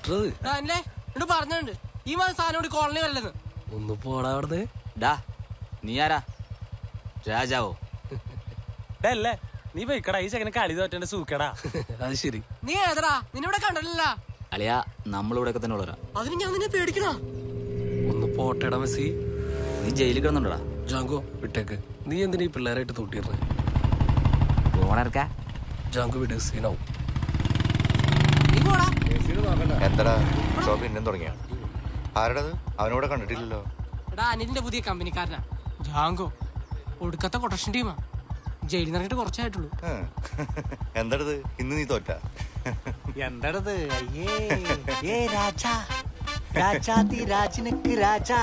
Scooter അല്ലേ എന്നോട് പറഞ്ഞിട്ടുണ്ട് ഈ മാസം സാധനം കൂടി കോളനി വരല്ലെന്ന് ഒന്ന് പോടാ അവിടുന്ന് ഡാ നീ ആരാ രാജാവോ അല്ലേ നീ പോയിക്കടാ ഈ ചെക്കനെ കളി തോറ്റന്റെ സൂക്കടാ അത് ശരി നീ ഏതടാ നിന്നിവിടെ കണ്ടല്ല അളിയാ നമ്മളിവിടെ തന്നെ ഉള്ളവരാ അതിന് ഞാൻ നിന്നെ പേടിക്കണോ ഒന്ന് പോട്ടേടാ മെസ്സി നീ ജയിലിൽ കിടന്നുണ്ടോടാ ജാങ്കോ വിട്ടേക്ക് നീ എന്തിനാ ഈ പിള്ളേരായിട്ട് തൂട്ടിയിരുന്നത് ഫോണിറക്കാ ജാങ്കോ വിട് സീനാവും നീ പോടാ എന്താടാ ഷോ പിന്നെയും തുടങ്ങിയ ആരുടേത് അവനോടെ കണ്ടിട്ടില്ലല്ലോ എടാ അനിലിന്റെ പുതിയ കമ്പനിക്കാരനാ ജാങ്കോ ഒടുക്കത്തെ കൊട്ടേഷൻ ടീമാ ജയിലിൽ നിന്ന് ഇറങ്ങിയിട്ട് കുറച്ചായിട്ടുള്ളൂ ഏ. എന്താടത് ഇന്ന് നീ തോറ്റ എന്താടത് അയ്യേ ഏ രാജാ രാജാതി രാജനക്ക് രാജാ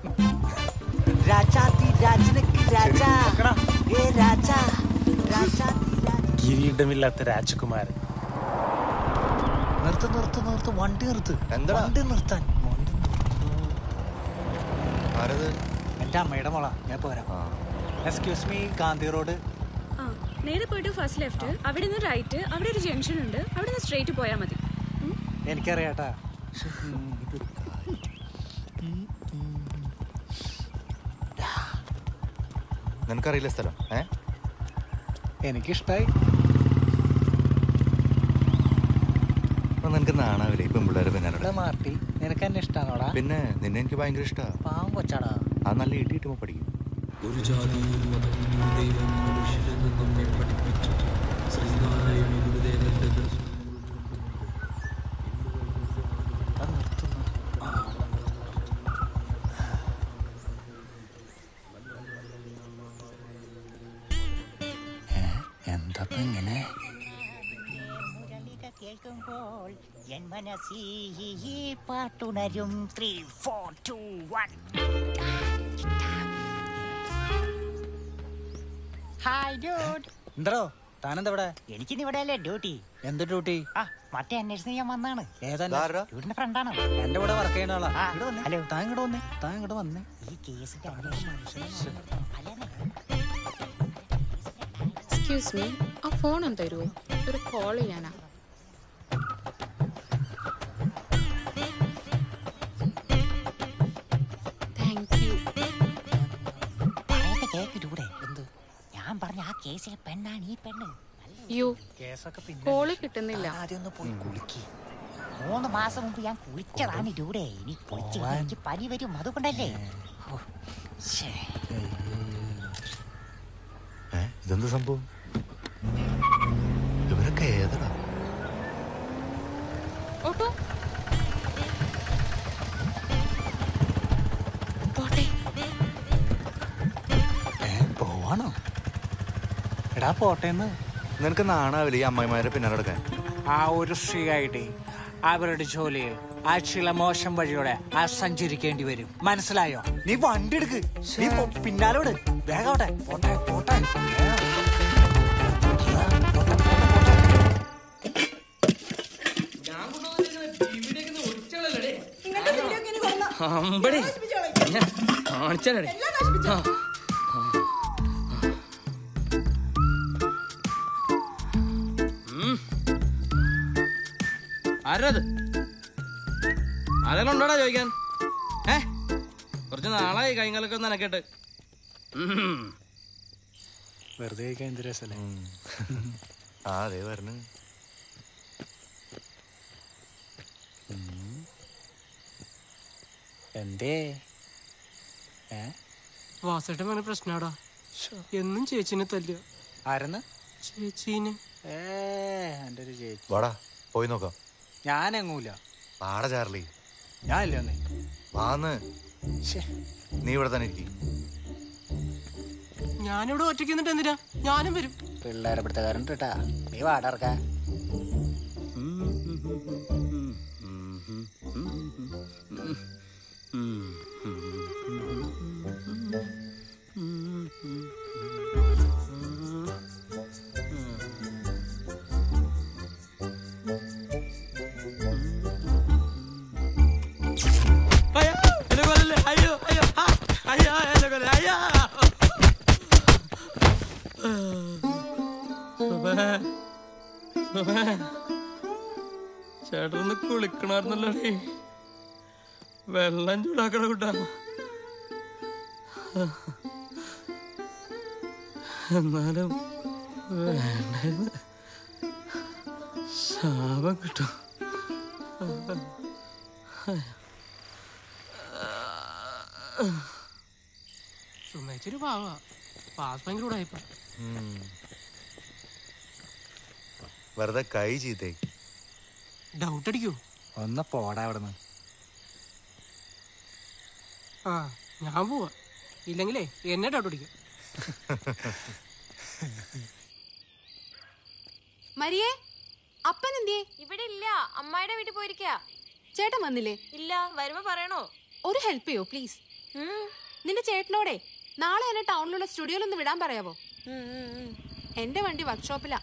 രാജാതി രാജനക്ക് രാജാ ഏ രാജാ രാജാതി രാജ കിരീടമില്ലാത്ത രാജകുമാരൻ നിർത്ത് നിർത്ത് നിർത്ത് വണ്ടി നിർത്ത് എന്താടാ? വണ്ടി നിർത്താൻ വണ്ടി നിർത്ത്. ആരത് എന്റെ അമ്മയുടെ മോളാ ഞാൻ പോരാ എക്സ്ക്യൂസ് മീ ഗാന്ധി റോഡ് ആ നേരെ പോയിട്ട് ഫസ്റ്റ് ലെഫ്റ്റ് അവിടെ നിന്ന് റൈറ്റ് അവിടെ ഒരു ജംഗ്ഷൻ ഉണ്ട് അവിടെ നിന്ന് സ്ട്രേറ്റ് പോയാൽ മതി ഉം. എനിക്കറിയാട്ടാ നിനക്കറിയില്ല സ്ഥലം ഏ എനിക്കിഷ്ടായി അപ്പൊ നിനക്ക് നാണാവില്ലേ ഇപ്പം പിള്ളേരെ ഇവിടെ പിന്നാലെ മാർട്ടി നിനക്ക് എന്നെ ഇഷ്ടാണോടാ പിന്നെ നിന്നെ എനിക്ക് ഭയങ്കര ഇഷ്ടാ പാവം കൊച്ചാടാ ആ നല്ല ഇടി കിട്ടുമ്പോ പഠിക്കും ഒരു ജാതിയും മതവും ദൈവം മനുഷ്യരെന്ന് നമ്മെ പഠിപ്പിച്ചു ശ്രീനാരായണ ഗുരുദേവന്റെ ഇവിടെ നിർത്തുന്നു ആ, ഇവിടെ നിർത്തുന്നു. ഏ, എന്താ ഇങ്ങനെ മുരളിക കേൾക്കുമ്പോൾ എൻ മനസ്സിൽ ഈ പാട്ടുണരും three four two one hi dude എന്തോ താനെന്താ ഇവിടെ എനിക്കിന്ന് ഇവിടെയല്ലേ ഡ്യൂട്ടി എന്ത് ഡ്യൂട്ടി ആ മറ്റേ അന്വേഷണം ഞാൻ വന്നാണ് ഏതാ ഇതാരാ? ഡ്യൂട്ടിന്റെ ഫ്രണ്ടാണ് എന്റെ കൂടെ വർക്ക് ചെയ്യുന്ന ആളാ ആ, ഇങ്ങട് വന്നേ. ഹലോ. താൻ ഇങ്ങോട്ട് വന്നേ താൻ ഇങ്ങോട്ട് വന്നേ ഈ കേസിന്റെ അന്വേഷണം അല്ലെന്നേ. എക്സ്ക്യൂസ് മീ ആ ഫോൺ ഒന്ന് തരുമോ ഒരു കോൾ ചെയ്യാനാ താങ്ക് യു പറയട്ടെ കേക്ക് ഡ്യൂടെ എന്ത് ഞാൻ പറഞ്ഞ ആ കേസിലെ പെണ്ണാണ് ഈ പെണ്ണ് യു കേസൊക്കെ പിന്നെ കോള് കിട്ടുന്നില്ല ആദ്യം ഒന്ന് പോയി കുളിക്ക് മൂന്ന് മാസം മുമ്പ് ഞാൻ കുളിച്ചതാണ് ഡ്യൂടെ ഇനി കുളിച്ച് എനിക്ക് പനി വരും അതുകൊണ്ടല്ലേ ഓ, ശ്ശേ. ഏ ഇതെന്ത് സംഭവം ഇവരൊക്കെ ഏതടാ ഓട്ടോ പോട്ടെ ഏ പോവാണോ എടാ പോട്ടേന്ന് നിനക്ക് നാണാവില്ല ഈ അമ്മായിമാരെ പിന്നാലെ നടക്കാൻ ആ ഒരു സ്ത്രീ ആയിട്ട് അവരുടെ ജോലിയിൽ ആ ചില മോശം വഴിയോടെ ആ സഞ്ചരിക്കേണ്ടി വരും മനസ്സിലായോ നീ വണ്ടി എടുക്ക് നീ പോ- പിന്നാലെ വിട് വേഗോട്ടെ പോട്ടെ പോട്ടെ വേഗം. പോട്ടെ, പോട്ടെ, പോട്ടെ. അമ്പടി കാണിച്ചാലേ ആരത് ആരെല്ലാം ഉണ്ടോടാ ചോദിക്കാൻ ഏ കുറച്ച് നാളായി കൈകാലൊക്കെ ഒന്ന് നനക്കട്ടെ വെറുതെ കഴിക്കാൻ എന്ത് രസല്ലേ ആ അതെ വരണേ എന്തേ ഏ വാസേട്ടൻ പറഞ്ഞ പ്രശ്നമാടാ എന്നും ചേച്ചിനെ തല്ലുക ആരെന്ന് ചേച്ചീനെ ഏ എൻ്റെ ഒരു ചേച്ചി വാടാ പോയി നോക്കാം ഞാനെങ്ങൂല വാടാ ചാർലി ഞാനില്ല ഒന്നേ വാന്ന് ശ്ശേ നീ ഇവിടെ തന്നെ ഇരിക്കും ഞാനിവിടെ ഒറ്റയ്ക്ക് നിന്നിട്ട് എന്തിനാ ഞാനും വരും പിള്ളേരെ പിടുത്തക്കാരൻ കേട്ടാ നീ വാടർക്ക അയ്യോ എന്നെ കൊല്ലല്ലേ അയ്യോ അയ്യോ ആ, അയ്യോ എന്നെ കൊല്ലല്ലേ അയ്യോ സുബേ, സുബേ. ചേട്ടനൊന്ന് കുളിക്കണായിരുന്നല്ലോ വെള്ളം ചൂടാക്കണ കൂട്ടാ എന്നാലും വേണ്ടായിരുന്നു ശാപം കിട്ടും സുമേച്ചൊരു പാവാ പാസ് ഭയങ്കര ഉടായിപ്പ ഉം. വെറുതെ കൈ ചീത്തേ ഡൗട്ട് അടിക്കൂ ഒന്ന് പോടാ അവിടുന്ന് ആ ഞാൻ പോവാ ഇല്ലെങ്കിലേ എന്നെ ഡൗട്ട് അടിക്കും മരിയേ അപ്പൻ എന്തിയേ ഇവിടെ ഇല്ല അമ്മായിയുടെ വീട്ടിൽ പോയിരിക്ക ചേട്ടൻ വന്നില്ലേ ഇല്ല വരുമ്പോ പറയണോ ഒരു ഹെൽപ്പ് ചെയ്യോ പ്ലീസ് നിന്റെ ചേട്ടനോടെ നാളെ എന്നെ ടൗണിലുള്ള സ്റ്റുഡിയോയിൽ ഒന്ന് വിടാൻ പറയാവോ എന്റെ വണ്ടി വർക്ക്ഷോപ്പിലാ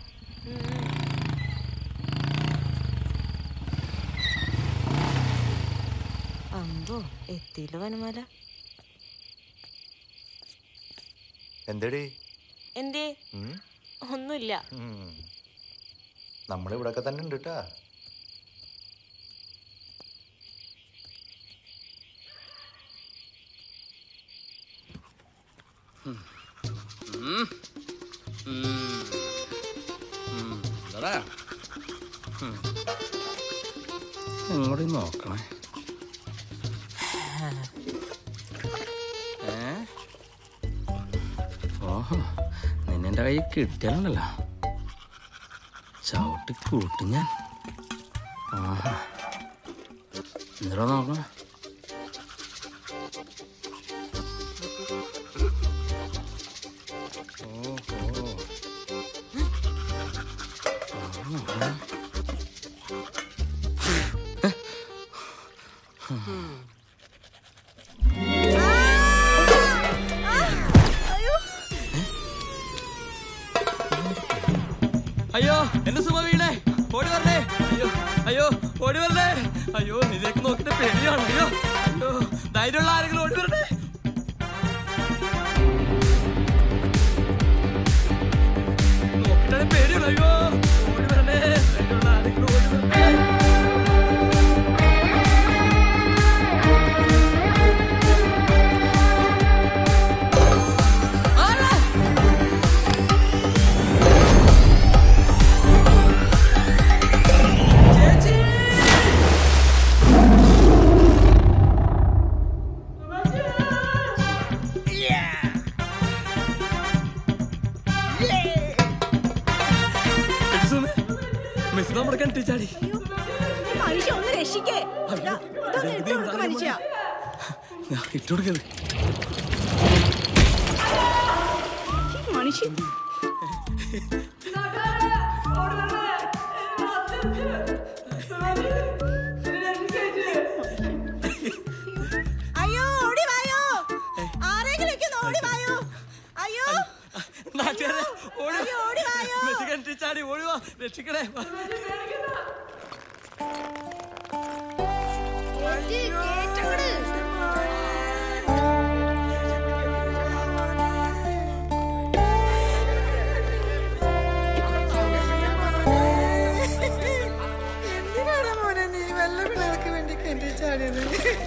അമ്പോ എത്തിയില്ല വനമാല എന്തേടി എന്തേ ഉം? ഒന്നുമില്ല ഉം. നമ്മളിവിടൊക്കെ തന്നെ ഉണ്ട് കേട്ടാ ഇങ്ങോട്ട് നോക്കണേ ഏ ഓഹോ നിന്നെ കൈ കിട്ടിയാലുണ്ടല്ലോ ചവിട്ടി കൂട്ടി ഞാൻ ആഹാ എന്തിനാ നോക്കണേ ഓഹോ ആ അയ്യോ എന്റെ സുമ വീണേ ഓടി വരണേ അയ്യോ അയ്യോ ഓടി വരണേ അയ്യോ ഇതിലേക്ക് നോക്കിട്ട് പേടിയാണ് അയ്യോ അയ്യോ ധൈര്യമുള്ള ആരെങ്കിലും ഓടി വരണേ നോക്കിട്ടാണ് പേടിയാണ് അയ്യോ ഓടി വരണേ ധൈര്യമുള്ള ആരെങ്കിലും ഓടി വരണേ മിസ് നമ്മുടെ കിണറ്റി ചാടി മനുഷ്യ ഒന്ന് രക്ഷിക്കേ മനുഷ്യ ഇട്ടുകൊടുക്കത് മനുഷ്യ അയ്യോ ഓടി വായോ ആരെങ്കിലും ഒക്കെ ഒന്ന് ഓടി വായോ അയ്യോ നാട്ടുകാരെ ഓടി അയ്യോ, ഓടി വായോ. മെസ്സി കിണറ്റി ചാടി ഓടി വാ രക്ഷിക്കണേ വാ. എന്തിനാണ് മോനെ നീ വല്ല പിള്ളേർക്ക് വേണ്ടി കെട്ടി ചാടിയത്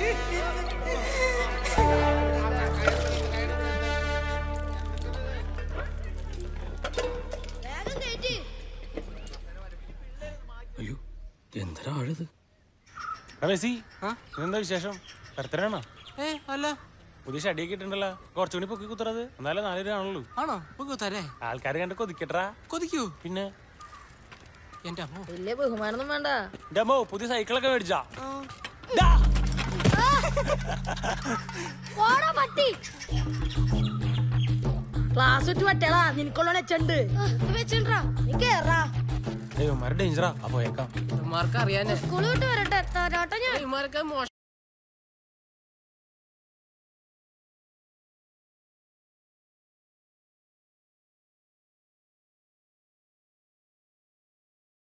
അയ്യോ എന്തൊരാ ആഴത് മെസ്സി ഇതെന്താ വിശേഷം ബർത്ത്ഡേ ഏ അല്ല പുതിയ ഷടിയൊക്കെ ഇട്ടുണ്ടല്ലോ കുറച്ചുകൂടി പൊക്കി കുത്തുறது എന്നാലും നാല് രൂപ ആണല്ലോ ആണോ ഇപ്പൊ തരേ ആൾക്കാർ കണ്ട് കൊതിക്കട്ടാ കൊതിക്കൂ പിന്നെ എന്റെ അമ്മോ വലിയ ബഹുമാനൊന്നും വേണ്ട എന്റെ അമ്മോ പുതിയ സൈക്കിളൊക്കെ മേടിച്ചാ പട്ടി ക്ലാസ് വിട്ട് പറ്റേളാ നിനക്കുള്ള വെച്ചുണ്ട് വെച്ചിട്ടാ നീ കേറാ ദൈവന്മാരെ ഡേഞ്ചറാ അപ്പൊ ഏക്കാം ഇവന്മാർക്ക് അറിയാനേ സ്കൂൾ വിട്ട് വരട്ടെ ഇവന്മാർക്ക് മോശം